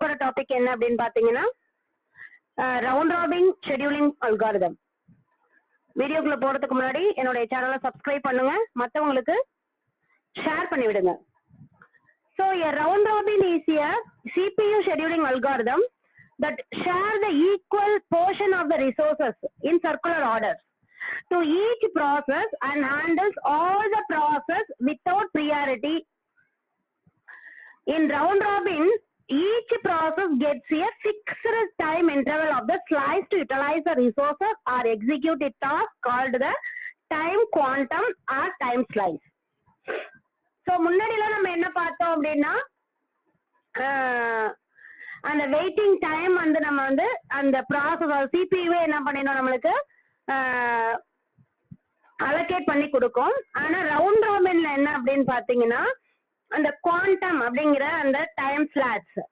போற டாபிக் என்ன அப்படின்னு பாத்தீங்கன்னா ரவுண்ட் ராபிங் ஷெட்யூலிங் அல்காரிதம் வீடியோக்குள்ள போறதுக்கு முன்னாடி என்னுடைய சேனலை சப்ஸ்கிரைப் பண்ணுங்க மத்தவங்களுக்கு ஷேர் பண்ணி விடுங்க So a round robin is a CPU scheduling algorithm that share the equal portion of the resources in circular order to each process and handles all the process without priority. In round robin, each process gets a fixed time interval of the slice to utilize the resources or execute a task called the time quantum or time slice. So முன்னாடி எல்லாம் நம்ம என்ன பார்த்தோம் அப்படின்னா ஆஹ், அந்த waiting time வந்து நம்ம வந்து அந்த ப்ராசஸ் சிபியூவே என்ன பண்ணிடும் நம்மளுக்கு அலோகேட் பண்ணி கொடுக்கும் ஆனா ரவுண்ட் ராபின்ல என்ன அப்படின்னு பாத்தீங்கன்னா அந்த குவாண்டம் அப்படிங்கிற அந்த டைம் ஸ்லாட்ஸ்